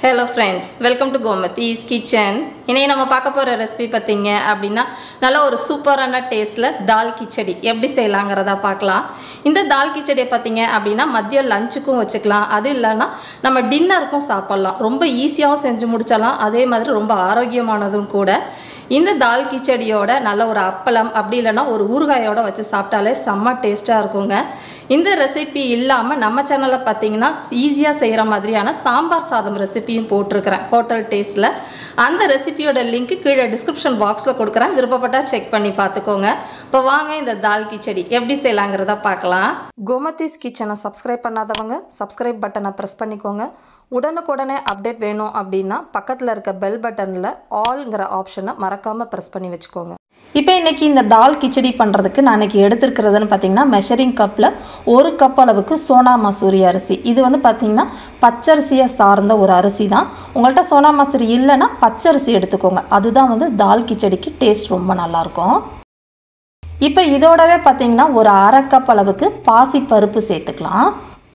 hello friends welcome to Gomathi's kitchen இனி நம்ம பார்க்க போகிற ரெசிபி பார்த்தீங்க அப்படின்னா நல்ல ஒரு சூப்பரான டேஸ்ட்டில் தால் கிச்சடி எப்படி செய்யலாங்கிறத பார்க்கலாம் இந்த தால் கிச்சடியை பார்த்தீங்க அப்படின்னா மதியம் லஞ்சுக்கும் வச்சுக்கலாம் அது இல்லைன்னா நம்ம டின்னருக்கும் சாப்பிட்லாம் ரொம்ப ஈஸியாகவும் செஞ்சு முடிச்சிடலாம் அதே மாதிரி ரொம்ப ஆரோக்கியமானதும் கூட இந்த தால் கிச்சடியோட நல்ல ஒரு அப்பளம் அப்படி இல்லைன்னா ஒரு ஊறுகாயோட வச்சு சாப்பிட்டாலே செம்ம டேஸ்ட்டாக இருக்குங்க இந்த ரெசிபி இல்லாமல் நம்ம சேனலில் பார்த்தீங்கன்னா ஈஸியாக செய்கிற மாதிரியான சாம்பார் சாதம் ரெசிபியும் போட்டிருக்கிறேன் ஹோட்டல் டேஸ்ட்டில் அந்த ரெசிபியோட லிங்க் கீழே டிஸ்கிரிப்ஷன் பாக்ஸில் கொடுக்குறேன் விருப்பப்பட்டால் செக் பண்ணி பார்த்துக்கோங்க இப்போ வாங்க இந்த தால் கிச்சடி எப்படி செய்யலாங்கிறத பார்க்கலாம் கோமதிஸ் கிச்சனை சப்ஸ்கிரைப் பண்ணாதவங்க சப்ஸ்கிரைப் பட்டனை ப்ரெஸ் பண்ணிக்கோங்க உடனுக்குடனே அப்டேட் வேணும் அப்படின்னா பக்கத்தில் இருக்க பெல் பட்டனில் ஆல்ங்கிற ஆப்ஷனை மறக்காமல் ப்ரெஸ் பண்ணி வச்சுக்கோங்க இப்போ இன்றைக்கி இந்த தால் கிச்சடி பண்ணுறதுக்கு நான் இன்றைக்கி எடுத்துருக்கிறதுன்னு பார்த்தீங்கன்னா மெஷரிங் கப்பில் ஒரு கப் அளவுக்கு சோனா மசூரி அரிசி இது வந்து பார்த்திங்கன்னா பச்சரிசியை சார்ந்த ஒரு அரிசி தான் உங்கள்கிட்ட சோனா மசூரி இல்லைன்னா பச்சரிசி எடுத்துக்கோங்க அதுதான் வந்து தால் கிச்சடிக்கு டேஸ்ட் ரொம்ப நல்லாயிருக்கும் இப்போ இதோடவே பார்த்தீங்கன்னா ஒரு அரை கப் அளவுக்கு பாசி பருப்பு சேர்த்துக்கலாம்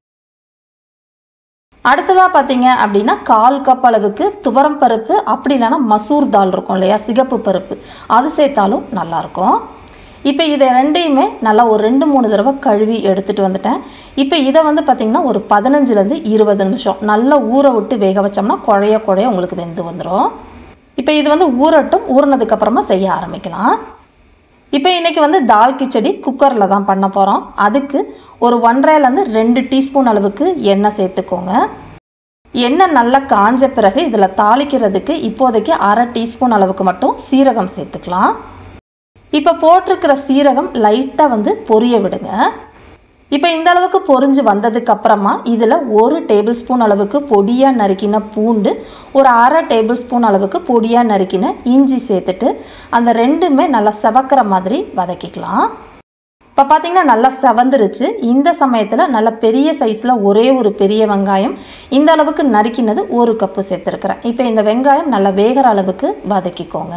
அடுத்ததாக பார்த்தீங்க அப்படின்னா கால் கப் அளவுக்கு துவரம் பருப்பு அப்படி இல்லைன்னா மசூர் தால் இருக்கும் இல்லையா சிகப்பு பருப்பு அது சேர்த்தாலும் நல்லாயிருக்கும் இப்போ இதை ரெண்டையுமே நல்லா ஒரு ரெண்டு மூணு தடவை கழுவி எடுத்துகிட்டு வந்துட்டேன் இப்போ இதை வந்து பார்த்திங்கன்னா ஒரு பதினஞ்சுலேருந்து இருபது நிமிஷம் நல்லா ஊற விட்டு வேக வச்சோம்னா குழைய குழைய உங்களுக்கு வெந்து வந்துடும் இப்போ இது வந்து ஊறட்டும் ஊறினதுக்கப்புறமா செய்ய ஆரம்பிக்கலாம் இப்போ இன்றைக்கி வந்து தால் கிச்சடி குக்கரில் தான் பண்ண போகிறோம் அதுக்கு ஒரு ஒன்றரைலேருந்து ரெண்டு டீஸ்பூன் அளவுக்கு எண்ணெய் சேர்த்துக்கோங்க எண்ணெய் நல்லா காஞ்ச பிறகு இதில் தாளிக்கிறதுக்கு இப்போதைக்கு அரை டீஸ்பூன் அளவுக்கு மட்டும் சீரகம் சேர்த்துக்கலாம் இப்போ போட்டிருக்கிற சீரகம் லைட்டாக வந்து பொரிய விடுங்க இப்போ இந்த அளவுக்கு பொரிஞ்சு வந்ததுக்கு அப்புறமா இதில் ஒரு டேபிள் ஸ்பூன் அளவுக்கு பொடியாக நறுக்கின பூண்டு ஒரு அரை டேபிள் ஸ்பூன் அளவுக்கு பொடியாக நறுக்கின இஞ்சி சேர்த்துட்டு அந்த ரெண்டுமே நல்லா செவக்கிற மாதிரி வதக்கிக்கலாம் இப்போ பார்த்தீங்கன்னா நல்லா செவந்துருச்சு இந்த சமயத்தில் நல்ல பெரிய சைஸில் ஒரே ஒரு பெரிய வெங்காயம் இந்த அளவுக்கு நறுக்கினது ஒரு கப்பு சேர்த்துருக்குறேன் இப்போ இந்த வெங்காயம் நல்லா வேகிற அளவுக்கு வதக்கிக்கோங்க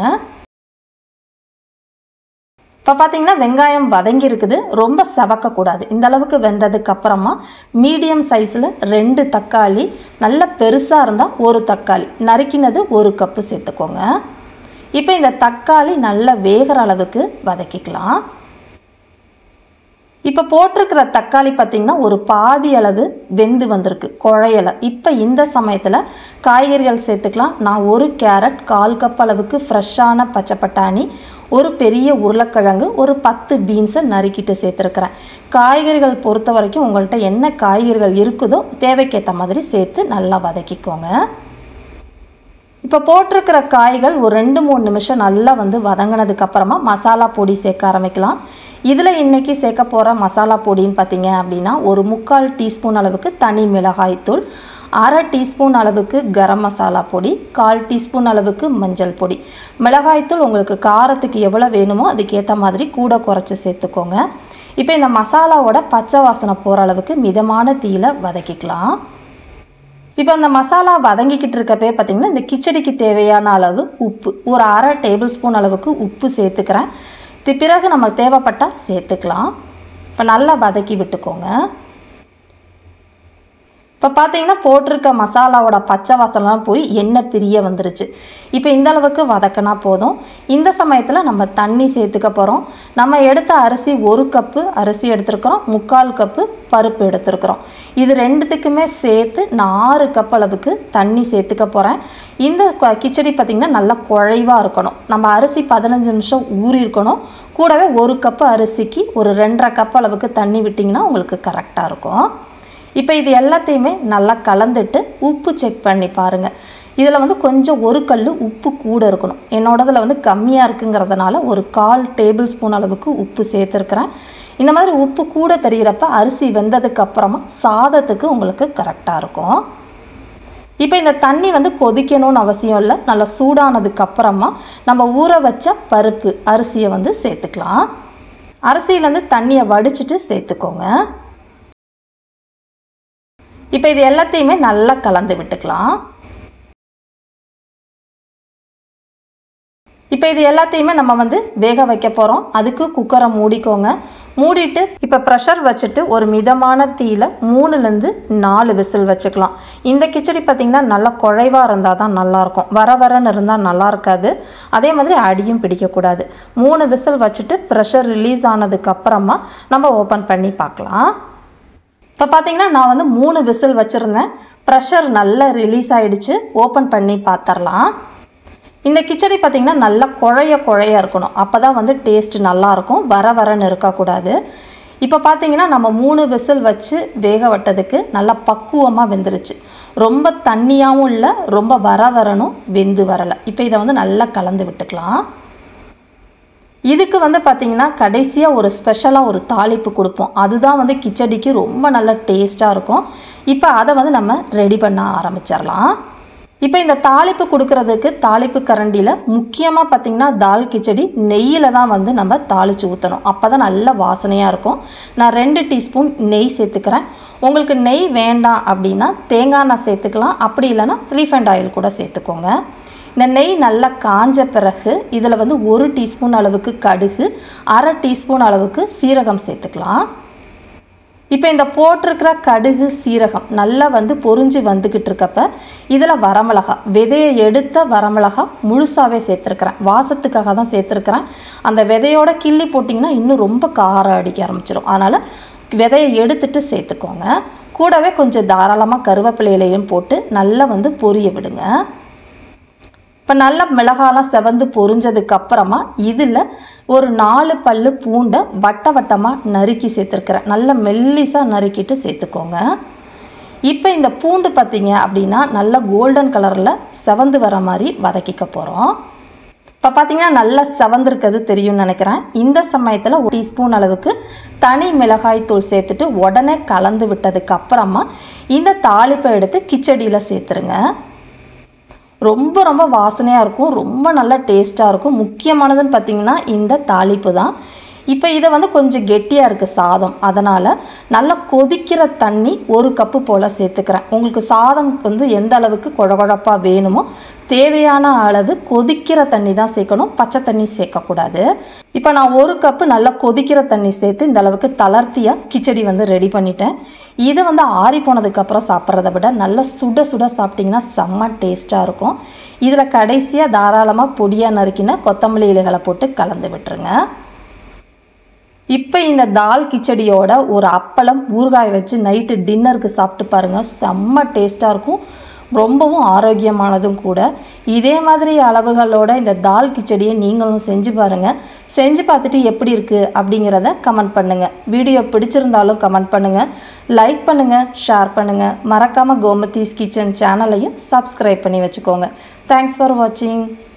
இப்போ பார்த்தீங்கன்னா வெங்காயம் வதங்கி இருக்குது ரொம்ப செவக்கக்கூடாது இந்த அளவுக்கு வெந்ததுக்கு அப்புறமா மீடியம் சைஸில் ரெண்டு தக்காளி நல்ல பெருசாக இருந்தால் ஒரு தக்காளி நறுக்கினது ஒரு கப்பு சேர்த்துக்கோங்க இப்போ இந்த தக்காளி நல்லா வேகிற அளவுக்கு வதக்கிக்கலாம் இப்போ போட்டிருக்கிற தக்காளி பார்த்திங்கன்னா ஒரு பாதி அளவு வெந்து வந்திருக்கு குழையலை இப்போ இந்த சமயத்தில் காய்கறிகள் சேர்த்துக்கலாம் நான் ஒரு கேரட் கால் கப் அளவுக்கு ஃப்ரெஷ்ஷான பச்சை பட்டாணி ஒரு பெரிய உருளைக்கிழங்கு ஒரு பத்து பீன்ஸை நறுக்கிட்டு சேர்த்துருக்குறேன் காய்கறிகள் பொறுத்த வரைக்கும் உங்கள்கிட்ட என்ன காய்கறிகள் இருக்குதோ தேவைக்கேற்ற மாதிரி சேர்த்து நல்லா வதக்கிக்கோங்க இப்போ போட்டிருக்கிற காய்கள் ஒரு ரெண்டு மூணு நிமிஷம் நல்லா வந்து வதங்கினதுக்கு அப்புறமா மசாலா பொடி சேர்க்க ஆரம்பிக்கலாம் இதில் இன்றைக்கி சேர்க்க போகிற மசாலா பொடின்னு பார்த்தீங்க அப்படின்னா ஒரு முக்கால் டீஸ்பூன் அளவுக்கு தனி மிளகாய்த்தூள் அரை டீஸ்பூன் அளவுக்கு கரம் மசாலா பொடி கால் டீஸ்பூன் அளவுக்கு மஞ்சள் பொடி மிளகாய்த்தூள் உங்களுக்கு காரத்துக்கு எவ்வளோ வேணுமோ அதுக்கேற்ற மாதிரி கூட குறைச்சி சேர்த்துக்கோங்க இப்போ இந்த மசாலாவோட பச்சை வாசனை போகிற அளவுக்கு மிதமான தீயில வதக்கிக்கலாம் இப்போ அந்த மசாலா வதங்கிக்கிட்டு இருக்கப்பே பார்த்திங்கன்னா இந்த கிச்சடிக்கு தேவையான அளவு உப்பு ஒரு அரை டேபிள் ஸ்பூன் அளவுக்கு உப்பு சேர்த்துக்கிறேன் இது பிறகு நம்ம தேவைப்பட்டால் சேர்த்துக்கலாம் இப்போ நல்லா வதக்கி விட்டுக்கோங்க இப்போ பார்த்தீங்கன்னா போட்டிருக்க மசாலாவோட பச்சை வாசனைலாம் போய் எண்ணெய் பிரிய வந்துருச்சு இப்போ இந்த அளவுக்கு வதக்கினா போதும் இந்த சமயத்தில் நம்ம தண்ணி சேர்த்துக்க போகிறோம் நம்ம எடுத்த அரிசி ஒரு கப்பு அரிசி எடுத்துருக்குறோம் முக்கால் கப்பு பருப்பு எடுத்துருக்குறோம் இது ரெண்டுத்துக்குமே சேர்த்து நான் ஆறு கப் அளவுக்கு தண்ணி சேர்த்துக்க போகிறேன் இந்த கிச்சடி பார்த்திங்கன்னா நல்லா குழைவாக இருக்கணும் நம்ம அரிசி பதினஞ்சு நிமிஷம் ஊறி இருக்கணும் கூடவே ஒரு கப்பு அரிசிக்கு ஒரு ரெண்டரை கப் அளவுக்கு தண்ணி விட்டிங்கன்னா உங்களுக்கு கரெக்டாக இருக்கும் இப்போ இது எல்லாத்தையுமே நல்லா கலந்துட்டு உப்பு செக் பண்ணி பாருங்கள் இதில் வந்து கொஞ்சம் ஒரு கல் உப்பு கூட இருக்கணும் என்னோடதில் வந்து கம்மியாக இருக்குங்கிறதுனால ஒரு கால் டேபிள் ஸ்பூன் அளவுக்கு உப்பு சேர்த்துருக்குறேன் இந்த மாதிரி உப்பு கூட தெரிகிறப்ப அரிசி வெந்ததுக்கு அப்புறமா சாதத்துக்கு உங்களுக்கு கரெக்டாக இருக்கும் இப்போ இந்த தண்ணி வந்து கொதிக்கணும்னு அவசியம் இல்லை நல்லா சூடானதுக்கு அப்புறமா நம்ம ஊற வச்ச பருப்பு அரிசியை வந்து சேர்த்துக்கலாம் அரிசியிலேருந்து தண்ணியை வடிச்சிட்டு சேர்த்துக்கோங்க இப்போ இது எல்லாத்தையுமே நல்லா கலந்து விட்டுக்கலாம் இப்போ இது எல்லாத்தையுமே நம்ம வந்து வேக வைக்க போகிறோம் அதுக்கு குக்கரை மூடிக்கோங்க மூடிட்டு இப்போ ப்ரெஷர் வச்சுட்டு ஒரு மிதமான தீயில மூணுலேருந்து நாலு விசில் வச்சுக்கலாம் இந்த கிச்சடி பார்த்திங்கன்னா நல்லா குழைவாக இருந்தால் தான் நல்லாயிருக்கும் வர வரன்னு இருந்தால் நல்லா இருக்காது அதே மாதிரி அடியும் பிடிக்கக்கூடாது மூணு விசில் வச்சுட்டு ப்ரெஷர் ரிலீஸ் ஆனதுக்கப்புறமா நம்ம ஓப்பன் பண்ணி பார்க்கலாம் இப்போ பார்த்தீங்கன்னா நான் வந்து மூணு விசில் வச்சுருந்தேன் ப்ரெஷர் நல்லா ரிலீஸ் ஆயிடுச்சு ஓப்பன் பண்ணி பார்த்துடலாம் இந்த கிச்சடி பார்த்திங்கன்னா நல்லா குழைய குழைய இருக்கணும் அப்போ தான் வந்து டேஸ்ட் நல்லாயிருக்கும் வர வரன்னு இருக்கக்கூடாது இப்போ பார்த்தீங்கன்னா நம்ம மூணு விசில் வச்சு வேக விட்டதுக்கு நல்லா பக்குவமாக வெந்துருச்சு ரொம்ப தண்ணியாகவும் இல்லை ரொம்ப வர வரணும் வெந்து வரலை இப்போ இதை வந்து நல்லா கலந்து விட்டுக்கலாம் இதுக்கு வந்து பார்த்திங்கன்னா கடைசியாக ஒரு ஸ்பெஷலாக ஒரு தாளிப்பு கொடுப்போம் அதுதான் வந்து கிச்சடிக்கு ரொம்ப நல்ல டேஸ்ட்டாக இருக்கும் இப்போ அதை வந்து நம்ம ரெடி பண்ண ஆரம்பிச்சிடலாம் இப்போ இந்த தாளிப்பு கொடுக்கறதுக்கு தாளிப்பு கரண்டியில் முக்கியமாக பார்த்திங்கன்னா தால் கிச்சடி நெய்யில் தான் வந்து நம்ம தாளித்து ஊற்றணும் அப்போ தான் நல்ல வாசனையாக இருக்கும் நான் ரெண்டு டீஸ்பூன் நெய் சேர்த்துக்கிறேன் உங்களுக்கு நெய் வேண்டாம் அப்படின்னா தேங்காய் எண்ணெய் சேர்த்துக்கலாம் அப்படி இல்லைன்னா ரீஃபைண்ட் ஆயில் கூட சேர்த்துக்கோங்க இந்த நெய் நல்லா காஞ்ச பிறகு இதில் வந்து ஒரு டீஸ்பூன் அளவுக்கு கடுகு அரை டீஸ்பூன் அளவுக்கு சீரகம் சேர்த்துக்கலாம் இப்போ இந்த போட்டிருக்கிற கடுகு சீரகம் நல்லா வந்து பொரிஞ்சு வந்துக்கிட்டு இருக்கப்ப இதில் வரமிளகா விதையை எடுத்த வரமிளகா முழுசாகவே சேர்த்துருக்குறேன் வாசத்துக்காக தான் சேர்த்துருக்குறேன் அந்த விதையோட கிள்ளி போட்டிங்கன்னா இன்னும் ரொம்ப காரம் அடிக்க ஆரம்பிச்சிடும் அதனால் விதையை எடுத்துட்டு சேர்த்துக்கோங்க கூடவே கொஞ்சம் தாராளமாக கருவேப்பிலையிலையும் போட்டு நல்லா வந்து பொரிய விடுங்க இப்போ நல்ல மிளகாலாம் செவந்து பொரிஞ்சதுக்கு அப்புறமா இதில் ஒரு நாலு பல்லு பூண்டை வட்ட வட்டமாக நறுக்கி சேர்த்துருக்குறேன் நல்ல மெல்லிஸாக நறுக்கிட்டு சேர்த்துக்கோங்க இப்போ இந்த பூண்டு பார்த்தீங்க அப்படின்னா நல்ல கோல்டன் கலரில் செவந்து வர மாதிரி வதக்கிக்க போகிறோம் இப்போ பார்த்தீங்கன்னா நல்லா செவந்திருக்கிறது தெரியும்னு நினைக்கிறேன் இந்த சமயத்தில் ஒரு டீஸ்பூன் அளவுக்கு தனி மிளகாய் தூள் சேர்த்துட்டு உடனே கலந்து விட்டதுக்கு அப்புறமா இந்த தாளிப்பை எடுத்து கிச்சடியில் சேர்த்துருங்க ரொம்ப ரொம்ப வாசனையாக இருக்கும் ரொம்ப நல்ல டேஸ்ட்டாக இருக்கும் முக்கியமானதுன்னு பார்த்தீங்கன்னா இந்த தாளிப்பு தான் இப்போ இதை வந்து கொஞ்சம் கெட்டியாக இருக்குது சாதம் அதனால் நல்லா கொதிக்கிற தண்ணி ஒரு கப்பு போல் சேர்த்துக்கிறேன் உங்களுக்கு சாதம் வந்து எந்த அளவுக்கு குழகுழப்பாக வேணுமோ தேவையான அளவு கொதிக்கிற தண்ணி தான் சேர்க்கணும் பச்சை தண்ணி சேர்க்கக்கூடாது இப்போ நான் ஒரு கப்பு நல்லா கொதிக்கிற தண்ணி சேர்த்து இந்த அளவுக்கு தளர்த்தியாக கிச்சடி வந்து ரெடி பண்ணிட்டேன் இதை வந்து ஆறி போனதுக்கப்புறம் சாப்பிட்றத விட நல்லா சுட சுட சாப்பிட்டிங்கன்னா செம்ம டேஸ்ட்டாக இருக்கும் இதில் கடைசியாக தாராளமாக பொடியாக நறுக்கின கொத்தமல்லி இலைகளை போட்டு கலந்து விட்டுருங்க இப்போ இந்த தால் கிச்சடியோட ஒரு அப்பளம் ஊறுகாய் வச்சு நைட்டு டின்னருக்கு சாப்பிட்டு பாருங்கள் செம்ம டேஸ்ட்டாக இருக்கும் ரொம்பவும் ஆரோக்கியமானதும் கூட இதே மாதிரி அளவுகளோட இந்த தால் கிச்சடியை நீங்களும் செஞ்சு பாருங்கள் செஞ்சு பார்த்துட்டு எப்படி இருக்குது அப்படிங்கிறத கமெண்ட் பண்ணுங்கள் வீடியோ பிடிச்சிருந்தாலும் கமெண்ட் பண்ணுங்கள் லைக் பண்ணுங்கள் ஷேர் பண்ணுங்கள் மறக்காமல் கோமதீஸ் கிச்சன் சேனலையும் சப்ஸ்கிரைப் பண்ணி வச்சுக்கோங்க தேங்க்ஸ் ஃபார் வாட்சிங்